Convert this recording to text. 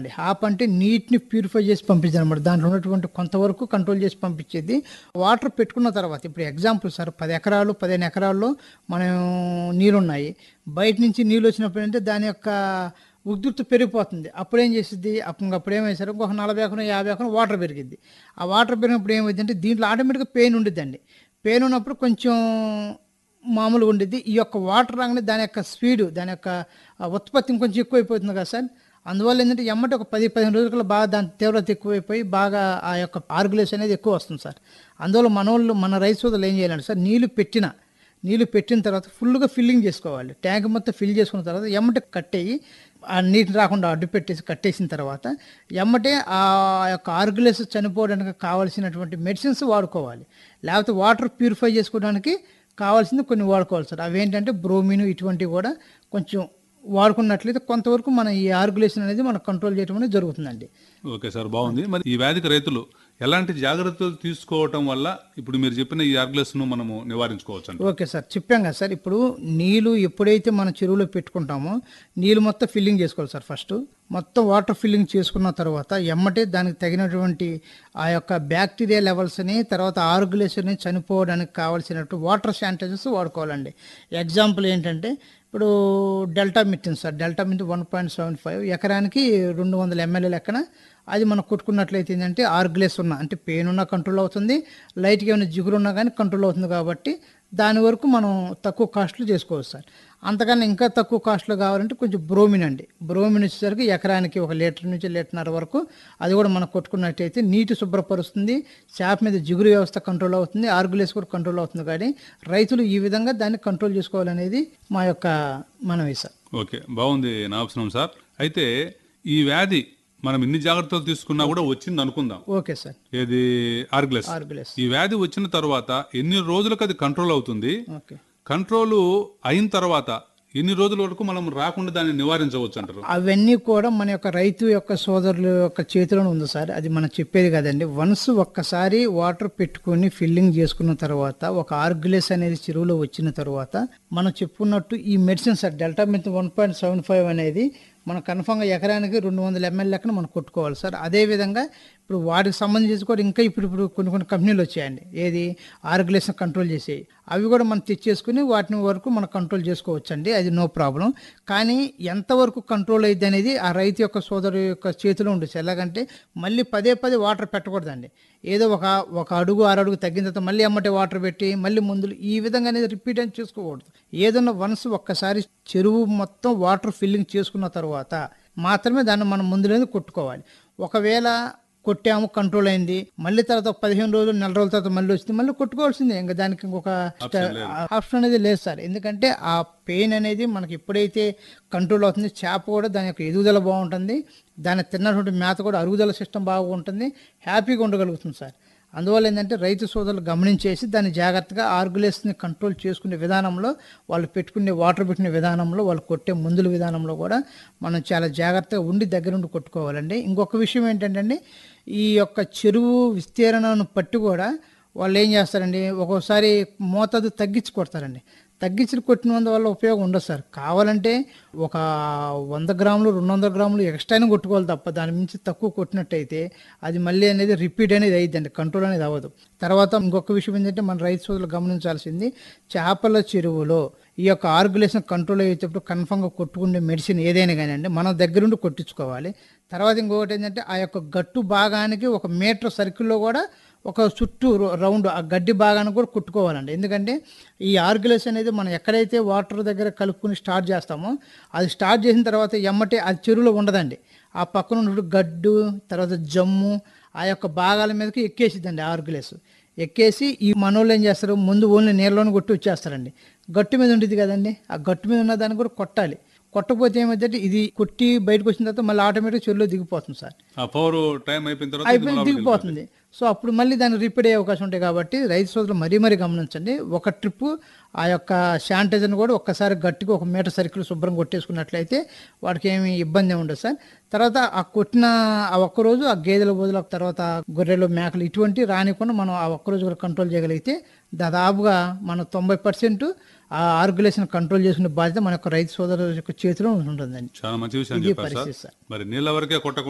అండి హాప్ అంటే నీటిని ప్యూరిఫై చేసి పంపించేది అనమాట దాంట్లో ఉన్నటువంటి కొంతవరకు కంట్రోల్ చేసి పంపించేది వాటర్ పెట్టుకున్న తర్వాత ఇప్పుడు ఎగ్జాంపుల్ సార్ పది ఎకరాలు పదిహేను ఎకరాల్లో మనం నీరున్నాయి బయట నుంచి నీళ్ళు వచ్చినప్పుడు అంటే దాని యొక్క ఉధృతి పెరిగిపోతుంది అప్పుడు ఏం చేసిద్ది అప్పుడు అప్పుడు ఏమేసారు ఒక నలభై ఎకరం యాభై ఎకరం వాటర్ పెరిగిద్ది ఆ వాటర్ పెరిగినప్పుడు ఏమైంది అంటే దీంట్లో ఆటోమేటిక్గా పెయిన్ ఉండిద్దండి పెయిన్ ఉన్నప్పుడు కొంచెం మామూలుగా ఉండిద్ది ఈ యొక్క వాటర్ రాగానే దాని యొక్క స్పీడు దాని యొక్క ఆ, ఉత్పత్తి ఇంకొంచెం ఎక్కువైపోతుంది కదా సార్ అందువల్ల ఏంటంటే ఎమ్మటి ఒక పది పదిహేను రోజుల బాగా దాని తీవ్రత ఎక్కువైపోయి బాగా ఆ యొక్క ఆర్గులేషన్ అనేది ఎక్కువ వస్తుంది సార్ అందువల్ల మన వాళ్ళు మన రైతు సోదరులు ఏం చేయాలంటే సార్ నీళ్లు పెట్టిన నీళ్లు పెట్టిన తర్వాత ఫుల్గా ఫిల్లింగ్ చేసుకోవాలి ట్యాంక్ మొత్తం ఫిల్ చేసుకున్న తర్వాత ఎమ్మటి కట్టేయి ఆ నీటిని రాకుండా అడ్డు పెట్టేసి కట్టేసిన తర్వాత ఎమ్మటే ఆ యొక్క ఆర్గులేస్ చనిపోవడానికి కావాల్సినటువంటి మెడిసిన్స్ వాడుకోవాలి లేకపోతే వాటర్ ప్యూరిఫై చేసుకోవడానికి కావాల్సింది కొన్ని వాడుకోవాలి సార్ అవేంటంటే బ్రోమిన్ ఇటువంటివి కూడా కొంచెం వాడుకున్నట్లయితే కొంతవరకు మన ఈ ఆర్గులేషన్ అనేది మనం కంట్రోల్ చేయడం అనేది జరుగుతుందండి ఓకే సార్ బాగుంది మరి ఈ వ్యాధికి రైతులు ఎలాంటి జాగ్రత్తలు తీసుకోవటం వల్ల ఇప్పుడు మీరు చెప్పిన ఈ ఆర్గ్లెస్ ను మనము నివారించుకోవచ్చు అండి ఓకే సార్ చెప్పాం కదా సార్ ఇప్పుడు నీళ్ళు ఎప్పుడైతే మనం చెరువులో పెట్టుకుంటామో నీళ్ళు మొత్తం ఫిల్లింగ్ చేసుకోవాలి సార్ ఫస్ట్ మొత్తం వాటర్ ఫిల్లింగ్ చేసుకున్న తర్వాత ఎమ్మటే దానికి తగినటువంటి ఆ యొక్క బ్యాక్టీరియా లెవెల్స్ని తర్వాత ఆర్గులేషన్ని చనిపోవడానికి కావాల్సినట్టు వాటర్ శానిటైజర్స్ వాడుకోవాలండి ఎగ్జాంపుల్ ఏంటంటే ఇప్పుడు deltamethrin sir deltamethrin one point seven five ఎకరానికి రెండు వందల ఎంఎల్ఏ లెక్కన అది మనం కొట్టుకున్నట్లయితే ఏంటంటే ఆర్గ్లేస్ ఉన్న అంటే పెయిన్ ఉన్న కంట్రోల్ అవుతుంది లైట్గా ఏమైనా జిగురు ఉన్నా కానీ కంట్రోల్ అవుతుంది కాబట్టి దాని వరకు మనం తక్కువ కాస్ట్లో చేసుకోవచ్చు సార్ అంతకన్నా ఇంకా తక్కువ కాస్ట్లో కావాలంటే కొంచెం బ్రోమిన్ అండి బ్రోమిన్ వచ్చేసరికి ఎకరానికి ఒక లీటర్ నుంచి లీటర్న్నర వరకు అది కూడా మనం కొట్టుకున్నట్టయితే నీటి శుభ్రపరుస్తుంది చేప మీద జిగురు వ్యవస్థ కంట్రోల్ అవుతుంది ఆర్గులేస్ కూడా కంట్రోల్ అవుతుంది కానీ రైతులు ఈ విధంగా దాన్ని కంట్రోల్ చేసుకోవాలనేది మా యొక్క మనవి సార్ ఓకే బాగుంది నా ఆప్షన్ సార్ అయితే ఈ వ్యాధి మనం ఇన్ని జాగ్రత్తలు తీసుకున్నా కూడా వచ్చింది అనుకుందాం ఓకే సార్ ఏది ఆర్గ్లెస్ ఆర్గులేస్ ఈ వ్యాధి వచ్చిన తర్వాత ఎన్ని రోజులకు అది కంట్రోల్ అవుతుంది ఓకే కంట్రోల్ అయిన తర్వాత ఎన్ని రోజుల వరకు మనం రాకుండా దాన్ని నివారించవచ్చు అంటారు అవన్నీ కూడా మన యొక్క రైతు యొక్క సోదరుల యొక్క చేతిలోనే ఉంది సార్ అది మనం చెప్పేది కదండి వన్స్ ఒక్కసారి వాటర్ పెట్టుకొని ఫిల్లింగ్ చేసుకున్న తర్వాత ఒక ఆర్గులేస్ అనేది చెరువులో వచ్చిన తర్వాత మనం చెప్పుకున్నట్టు ఈ medicine sir deltamethrin one point seven five అనేది మనం కన్ఫామ్గా ఎకరానికి రెండు వందల ఎంఎల్ లెక్కన మనం కొట్టుకోవాలి సార్ అదేవిధంగా ఇప్పుడు వాటికి సంబంధించి కూడా ఇంకా ఇప్పుడు ఇప్పుడు కొన్ని కొన్ని కంపెనీలు వచ్చాయండి ఏది ఆర్గులేషన్ కంట్రోల్ చేసేవి అవి కూడా మనం తెచ్చేసుకుని వాటిని వరకు మనం కంట్రోల్ చేసుకోవచ్చండి అది నో ప్రాబ్లం కానీ ఎంతవరకు కంట్రోల్ అయ్యింది అనేది ఆ రైతు యొక్క సోదరు యొక్క చేతిలో ఉండొచ్చు ఎలాగంటే మళ్ళీ పదే పదే వాటర్ పెట్టకూడదండి ఏదో ఒక ఒక అడుగు ఆరు అడుగు తగ్గిన తర్వాత మళ్ళీ అమ్మటే వాటర్ పెట్టి మళ్ళీ మందులు ఈ విధంగా అనేది రిపీట్ అని చేసుకోకూడదు ఏదన్నా వన్స్ ఒక్కసారి చెరువు మొత్తం వాటర్ ఫిల్లింగ్ చేసుకున్న తర్వాత మాత్రమే దాన్ని మనం ముందులేదు కొట్టుకోవాలి ఒకవేళ కొట్టాము కంట్రోల్ అయింది మళ్ళీ తర్వాత ఒక పదిహేను రోజులు నెల రోజుల తర్వాత మళ్ళీ వచ్చింది మళ్ళీ కొట్టుకోవాల్సిందే ఇంకా దానికి ఇంకొక ఆప్షన్ అనేది లేదు సార్ ఎందుకంటే ఆ పెయిన్ అనేది మనకి ఎప్పుడైతే కంట్రోల్ అవుతుంది చేప కూడా దాని యొక్క ఎదుగుదల బాగుంటుంది దాన్ని తిన్నటువంటి మేత కూడా అరుగుదల సిస్టమ్ బాగుంటుంది హ్యాపీగా ఉండగలుగుతుంది సార్ అందువల్ల ఏంటంటే రైతు సోదరులు గమనించేసి దాన్ని జాగ్రత్తగా ఆర్గులేస్ని కంట్రోల్ చేసుకునే విధానంలో వాళ్ళు పెట్టుకునే వాటర్ పెట్టిన విధానంలో వాళ్ళు కొట్టే మందుల విధానంలో కూడా మనం చాలా జాగ్రత్తగా ఉండి దగ్గర ఉండి కొట్టుకోవాలండి ఇంకొక విషయం ఏంటంటే ఈ యొక్క చెరువు విస్తీర్ణను పట్టి కూడా వాళ్ళు ఏం చేస్తారండి ఒక్కోసారి మోతాదు తగ్గించి కొడతారండి తగ్గించి కొట్టినందు వల్ల ఉపయోగం ఉండదు సార్ కావాలంటే ఒక వంద గ్రాములు రెండు వందల గ్రాములు ఎక్స్ట్రానే కొట్టుకోవాలి తప్ప దాని మించి తక్కువ కొట్టినట్టయితే అది మళ్ళీ అనేది రిపీట్ అనేది అయ్యిద్దండి కంట్రోల్ అనేది అవ్వదు తర్వాత ఇంకొక విషయం ఏంటంటే మన రైతు సోదరులు గమనించాల్సింది చేపల చెరువులో ఈ యొక్క ఆర్గులేషన్ కంట్రోల్ అయ్యేటప్పుడు కన్ఫామ్గా కొట్టుకునే మెడిసిన్ ఏదైనా కానివ్వండి మన దగ్గరుండి కొట్టించుకోవాలి తర్వాత ఇంకొకటి ఏంటంటే ఆ యొక్క గట్టు భాగానికి ఒక మీటర్ సర్కిల్లో కూడా ఒక చుట్టూ రౌ- రౌండ్ ఆ గడ్డి భాగాన్ని కూడా కుట్టుకోవాలండి ఎందుకంటే ఈ ఆర్గులేస్ అనేది మనం ఎక్కడైతే వాటర్ దగ్గర కలుపుకుని స్టార్ట్ చేస్తామో అది స్టార్ట్ చేసిన తర్వాత ఎమ్మటే అది చెరువులో ఉండదండి ఆ పక్కన ఉన్నటువంటి గడ్డు తర్వాత జమ్ము ఆ యొక్క భాగాల మీదకి ఎక్కేసిద్దండి ఆర్గులేస్ ఎక్కేసి ఈ మనోళ్ళు ఏం చేస్తారు ముందు ఓన్లీ నీళ్ళలోనే కొట్టి వచ్చేస్తారండి గట్టు మీద ఉంటుంది కదండి ఆ గట్టు మీద ఉన్న దాన్ని కూడా కొట్టాలి కొట్టకపోతే ఏమైందంటే ఇది కొట్టి బయటకు వచ్చిన తర్వాత మళ్ళీ ఆటోమేటిక్ చెరువులో దిగిపోతుంది సార్ ఆ పవర్ టైం అయిపోయిన తర్వాత ఇది అయిపోయి లోపలికి దిగిపోతుంది సో అప్పుడు మళ్ళీ దాన్ని రిపీట్ అయ్యే అవకాశం ఉంటాయి కాబట్టి రైతు సోదరులు మరీ మరీ గమనించండి ఒక ట్రిప్ ఆ యొక్క శానిటైజర్ని కూడా ఒక్కసారి గట్టిగా ఒక మీటర్ సర్కిల్ శుభ్రం కొట్టేసుకున్నట్లయితే వాడికి ఏమి ఇబ్బంది ఉండదు సార్ తర్వాత ఆ కొట్టిన ఆ ఒక్కరోజు ఆ గేదెల బదులు తర్వాత గొర్రెలు మేకలు ఇటువంటి రానికుండా మనం ఆ ఒక్కరోజు కూడా కంట్రోల్ చేయగలిగితే దాదాపుగా మనం తొంభై పర్సెంట్ ఆ ఆర్గులేషన్ కంట్రోల్ చేసుకునే బాధ్యత మన యొక్క రైతు సోదరుల యొక్క చేతిలో ఉంటుందండి చాలా మంచి విషయం ఇది చెప్పారు సార్ పరిస్థితి సార్ మరి నీళ్ళ వరకే కొట్టకుండా